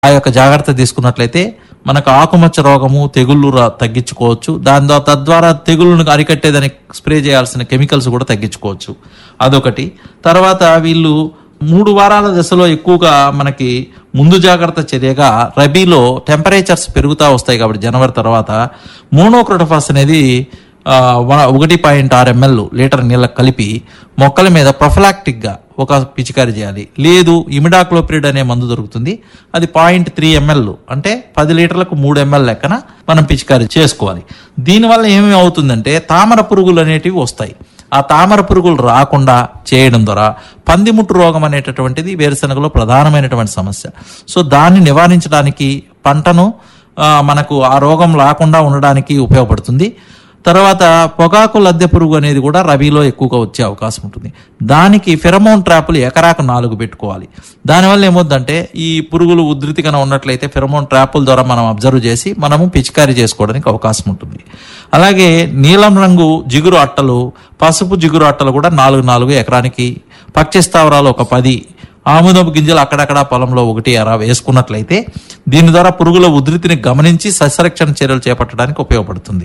ఆ యొక్క జాగ్రత్త తీసుకున్నట్లయితే మనకు ఆకుమచ్చ రోగము తెగుళ్ళు రా- తగ్గించుకోవచ్చు దాని ద్వారా తద్వారా తెగుళ్ళను అరికట్టేదానికి స్ప్రే చేయాల్సిన కెమికల్స్ కూడా తగ్గించుకోవచ్చు అదొకటి తర్వాత వీళ్ళు మూడు వారాల దశలో ఎక్కువగా మనకి ముందు జాగ్రత్త చర్యగా రబీలో టెంపరేచర్స్ పెరుగుతూ వస్తాయి కాబట్టి జనవరి తర్వాత మోనోక్రోటోఫాస్ అనేది ఆ, వ- ఒకటి పాయింట్ ఆరు ఎంఎల్ లీటర్ నీళ్ళకి కలిపి మొక్కల మీద ప్రొఫలాక్టిక్ గా ఒక పిచికారి చేయాలి లేదు ఇమిడాక్లోప్రిడ్ అనే మందు దొరుకుతుంది అది పాయింట్ త్రీ ఎంఎల్ అంటే పది లీటర్లకు మూడు ఎంఎల్ లెక్కన మనం పిచికారి చేసుకోవాలి దీనివల్ల ఏమి అవుతుందంటే తామర పురుగులు అనేటివి వస్తాయి ఆ తామర పురుగులు రాకుండా చేయడం ద్వారా పందిముట్టు రోగం అనేటటువంటిది వేరుశనగలో ప్రధానమైనటువంటి సమస్య సో దాన్ని నివారించడానికి పంటను ఆ, మనకు ఆ రోగం రాకుండా ఉండడానికి ఉపయోగపడుతుంది తర్వాత పొగాకు లద్దె పురుగు అనేది కూడా రబీలో ఎక్కువగా వచ్చే అవకాశం ఉంటుంది దానికి ఫెరమోన్ ట్రాపులు ఎకరాకు నాలుగు పెట్టుకోవాలి దానివల్ల ఏమవుద్దంటే ఈ పురుగులు ఉధృతిగా ఉన్నట్లయితే ఫెరమోన్ ట్రాపుల ద్వారా మనం అబ్జర్వ్ చేసి మనము పిచికారీ చేసుకోవడానికి అవకాశం ఉంటుంది అలాగే నీలం రంగు జిగురు అట్టలు పసుపు జిగురు అట్టలు కూడా నాలుగు నాలుగు ఎకరానికి పక్షి స్థావరాలు ఒక పది ఆముదపు గింజలు అక్కడక్కడ పొలంలో ఒకటి అరా వేసుకున్నట్లయితే దీని ద్వారా పురుగుల ఉధృతిని గమనించి సస్యరక్షణ చర్యలు చేపట్టడానికి ఉపయోగపడుతుంది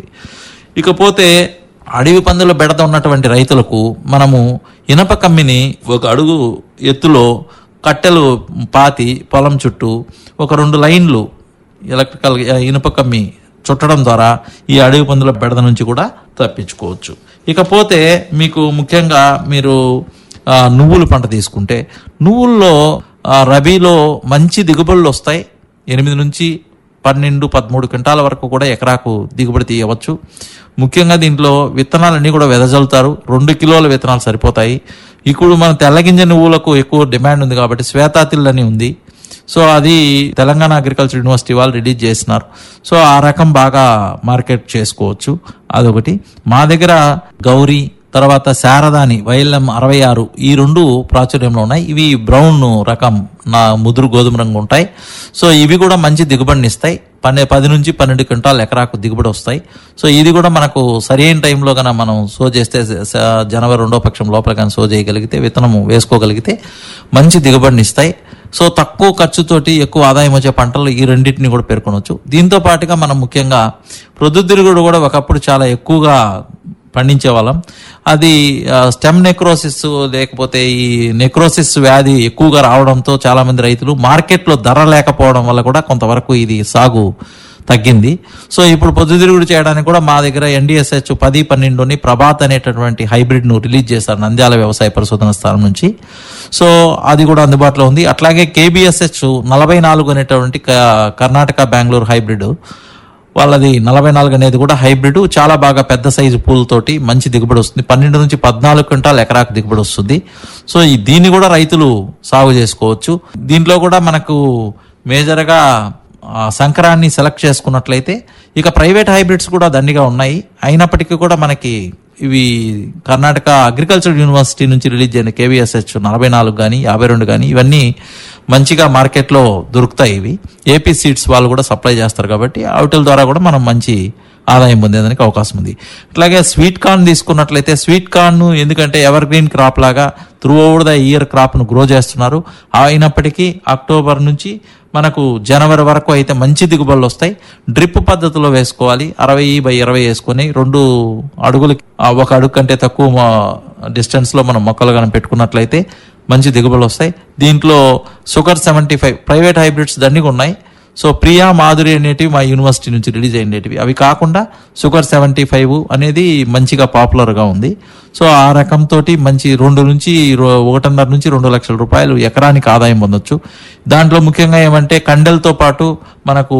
ఇకపోతే అడవి పందుల బెడద ఉన్నటువంటి రైతులకు మనము ఇనప కమ్మిని ఒక అడుగు ఎత్తులో కట్టెలు పాతి పొలం చుట్టూ ఒక రెండు లైన్లు ఎలక్ట్రికల్ ఇనుప కమ్మి చుట్టడం ద్వారా ఈ అడవి పందుల బెడద నుంచి కూడా తప్పించుకోవచ్చు ఇకపోతే మీకు ముఖ్యంగా మీరు ఆ, నువ్వుల పంట తీసుకుంటే నువ్వుల్లో ఆ, రబీలో మంచి దిగుబడులు వస్తాయి ఎనిమిది నుంచి పన్నెండు పదమూడు క్వింటాల వరకు కూడా ఎకరాకు దిగుబడి తీయవచ్చు ముఖ్యంగా దీంట్లో విత్తనాలన్నీ కూడా వెదజల్లుతారు రెండు కిలోల విత్తనాలు సరిపోతాయి ఇప్పుడు మన తెల్లగింజ నువ్వులకు ఎక్కువ డిమాండ్ ఉంది కాబట్టి శ్వేతాతిల్ అని ఉంది సో అది తెలంగాణ అగ్రికల్చర్ యూనివర్సిటీ వాళ్ళు రిలీజ్ చేసినారు సో ఆ రకం బాగా మార్కెట్ చేసుకోవచ్చు అదొకటి మా దగ్గర గౌరీ తర్వాత శారదాని వైఎల్ఎం అరవై ఆరు ఈ రెండు ప్రాచుర్యంలో ఉన్నాయి ఇవి బ్రౌన్ రకం నా ముదురు గోధుమ రంగు ఉంటాయి సో ఇవి కూడా మంచి దిగుబడిని ఇస్తాయి పన్నె పది నుంచి పన్నెండు క్వింటాల్ ఎకరాకు దిగుబడి వస్తాయి సో ఇది కూడా మనకు సరైన టైంలో కనుక మనం సో చేస్తే స- జనవరి రెండో పక్షం లోపల కానీ సో చేయగలిగితే విత్తనము వేసుకోగలిగితే మంచి దిగుబడిని ఇస్తాయి సో తక్కువ ఖర్చుతోటి ఎక్కువ ఆదాయం వచ్చే పంటలు ఈ రెండింటిని కూడా పేర్కొనవచ్చు దీంతో పాటుగా మనం ముఖ్యంగా ప్రొద్దుతిరుగుడు కూడా ఒకప్పుడు చాలా ఎక్కువగా పండించే వాళ్ళం అది ఆ, స్టెమ్ నెక్రోసిస్ లేకపోతే ఈ నెక్రోసిస్ వ్యాధి ఎక్కువగా రావడంతో చాలా మంది రైతులు మార్కెట్లో ధర లేకపోవడం వల్ల కూడా కొంతవరకు ఇది సాగు తగ్గింది సో ఇప్పుడు పొద్దుతిరుగుడు చేయడానికి కూడా మా దగ్గర ఎన్డిఎస్హెచ్ పది పన్నెండుని ప్రభాత్ అనేటటువంటి హైబ్రిడ్ ను రిలీజ్ చేశారు నంద్యాల వ్యవసాయ పరిశోధన స్థానం నుంచి సో అది కూడా అందుబాటులో ఉంది అట్లాగే కేబిఎస్హెచ్ నలభై నాలుగు అనేటువంటి క- కర్ణాటక బెంగళూరు హైబ్రిడ్ వాళ్ళది నలభై నాలుగు అనేది కూడా హైబ్రిడ్ చాలా బాగా పెద్ద సైజు పూలతోటి మంచి దిగుబడి వస్తుంది పన్నెండు నుంచి పద్నాలుగు క్వింటాల్ ఎకరాకు దిగుబడి వస్తుంది సో ఈ దీన్ని కూడా రైతులు సాగు చేసుకోవచ్చు దీంట్లో కూడా మనకు మేజర్గా ఆ, సంకరాన్ని సెలెక్ట్ చేసుకున్నట్లయితే ఇక ప్రైవేట్ హైబ్రిడ్స్ కూడా దండిగా ఉన్నాయి అయినప్పటికీ కూడా మనకి ఇవి కర్ణాటక అగ్రికల్చర్ యూనివర్సిటీ నుంచి రిలీజ్ అయిన కేవీఎస్హెచ్ నలభై నాలుగు కానీ యాభై రెండు కానీ ఇవన్నీ మంచిగా మార్కెట్లో దొరుకుతాయి ఇవి ఏపీ సీడ్స్ వాళ్ళు కూడా సప్లై చేస్తారు కాబట్టి వాటి ద్వారా కూడా మనం మంచి ఆదాయం పొందేదానికి అవకాశం ఉంది అట్లాగే స్వీట్ కార్న్ తీసుకున్నట్లయితే స్వీట్ కార్న్ ఎందుకంటే ఎవర్ గ్రీన్ క్రాప్ లాగా త్రూ ఓవర్ ద ఇయర్ క్రాప్ను గ్రో చేస్తున్నారు అయినప్పటికీ అక్టోబర్ నుంచి మనకు జనవరి వరకు అయితే మంచి దిగుబడులు వస్తాయి డ్రిప్ పద్ధతిలో వేసుకోవాలి అరవై బై ఇరవై వేసుకొని రెండు అడుగులు ఆ, ఒక అడుగు కంటే తక్కువ డిస్టెన్స్ లో మనం మొక్కలు కానీ పెట్టుకున్నట్లయితే మంచి దిగుబడులు వస్తాయి దీంట్లో sugar seventy five private hybrids దండిగా ఉన్నాయి సో ప్రియా మాధురి అనేటివి మా యూనివర్సిటీ నుంచి రిలీజ్ అయినటివి అవి కాకుండా షుగర్ సెవెంటీ ఫైవ్ అనేది మంచిగా పాపులర్ గా ఉంది సో ఆ రకంతో మంచి రెండు నుంచి రో- ఒకటిన్నర నుంచి రెండు లక్షల రూపాయలు ఎకరానికి ఆదాయం పొందొచ్చు దాంట్లో ముఖ్యంగా ఏమంటే కండెలతో పాటు మనకు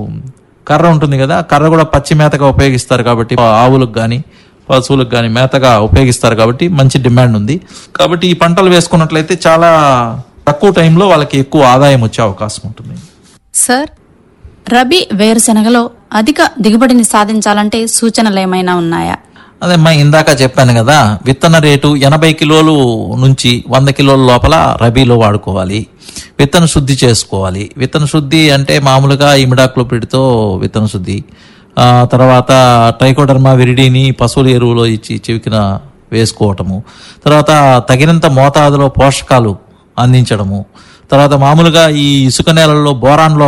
కర్ర ఉంటుంది కదా కర్ర కూడా పచ్చి మేతగా ఉపయోగిస్తారు కాబట్టి ఆవులకు కానీ పశువులకు కానీ మేతగా ఉపయోగిస్తారు కాబట్టి మంచి డిమాండ్ ఉంది కాబట్టి ఈ పంటలు వేసుకున్నట్లయితే చాలా తక్కువ టైంలో వాళ్ళకి ఎక్కువ ఆదాయం వచ్చే అవకాశం ఉంటుంది సార్ రబీ వేరుశెనగలో అధిక దిగుబడిని సాధించాలంటే సూచనలు ఏమైనా ఉన్నాయా అదే మా ఇందాక చెప్పాను కదా విత్తన రేటు ఎనభై కిలోలు నుంచి వంద కిలోల లోపల రబీలో వాడుకోవాలి విత్తన శుద్ధి చేసుకోవాలి విత్తన శుద్ధి అంటే మామూలుగా ఇమిడాక్లోపిడ్తో విత్తన శుద్ధి ఆ, తర్వాత ట్రైకోడర్మా విరిడిని పశువుల ఎరువులో ఇచ్చి చివికిన వేసుకోవటము తర్వాత తగినంత మోతాదులో పోషకాలు అందించడము తర్వాత మామూలుగా ఈ ఇసుక నేలల్లో బోరాన్